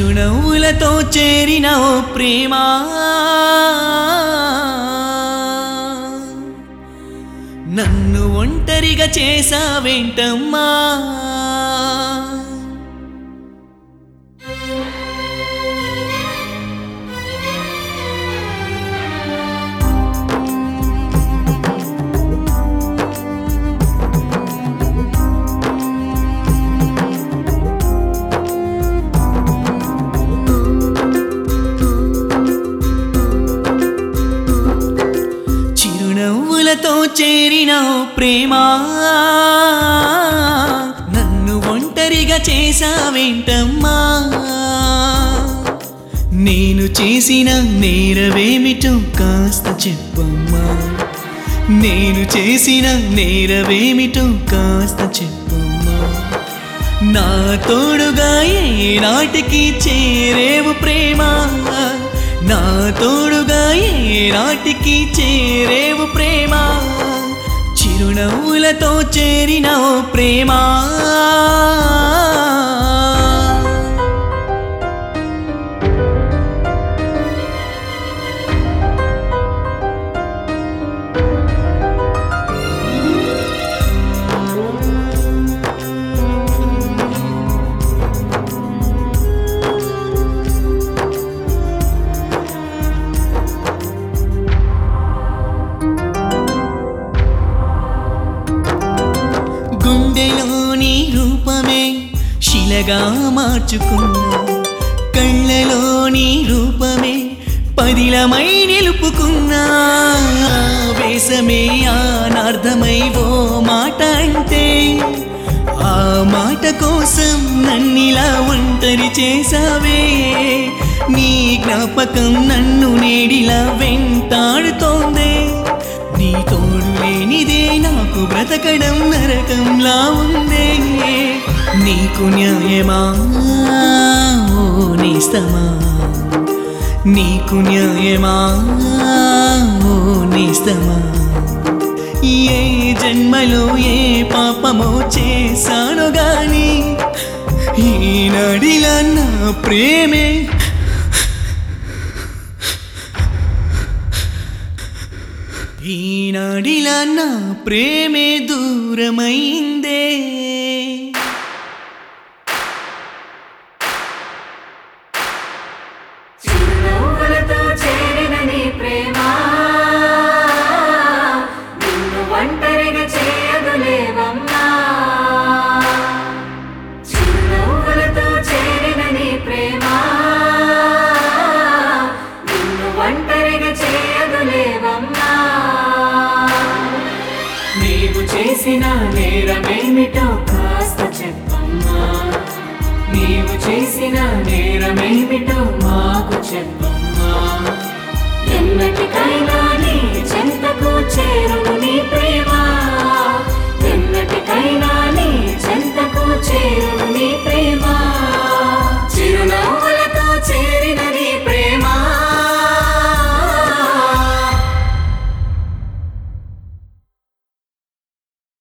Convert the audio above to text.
చిరునవ్వులతో చేరిన ఓ ప్రేమ నన్ను ఒంటరిగా చేసావేంటమ్మా చిరునవ్వులతో చేరిన ఓ ప్రేమ నన్ను ఒంటరిగా చేసావేంటమ్మా నేను చేసిన నేరవేమిటో కాస్త చెప్పమ్మా నేను చేసిన నేరవేమిటో కాస్త చెప్పమ్మా నా తోడుగా ఏనాటికి చేరేవు ప్రేమ నా తోడుగా ఏనాటికి చేరేవు ప్రేమ చిరునవ్వులతో చేరిన ఓ ప్రేమ గుండెలోని రూపమే శిలగా మార్చుకున్నా కళ్ళలోని రూపమే పదిలమై నిలుపుకున్నా వేసమే ఆనార్థమై ఓ మాట అంటే ఆ మాట కోసం నన్నిలా ఒంటరి చేసావే నీ జ్ఞాపకం నన్ను నేడిలా వెంటాడుతోందే నీ తోడు లేనిదే నాకు బ్రతకడం నరకంలా ఉందే నీకు న్యాయమా ఓ నేస్తమా నీకు న్యాయమా ఓ నేస్తమా ఏ జన్మలో ఏ పాపమో చేశాను గాని ఈనాడిలా నా ప్రేమే ఈనాడిలా నా ప్రేమే దూరమైందే చిరునవ్వులతో చేరిన నీ ప్రేమ నిన్ను ఒంటరిగా చేయదులేవమ్మా చిరునవ్వులతో చేరిన నీ ప్రేమ నిన్ను ఒంటరిగా చేయదులేవమ్మా నీవు చేసిన నేరమేమిటో కాస్త చెప్పమ్మా నీవు చేసిన నేరమేమిటో మాకు చెప్పమ్మా ఎన్నటికా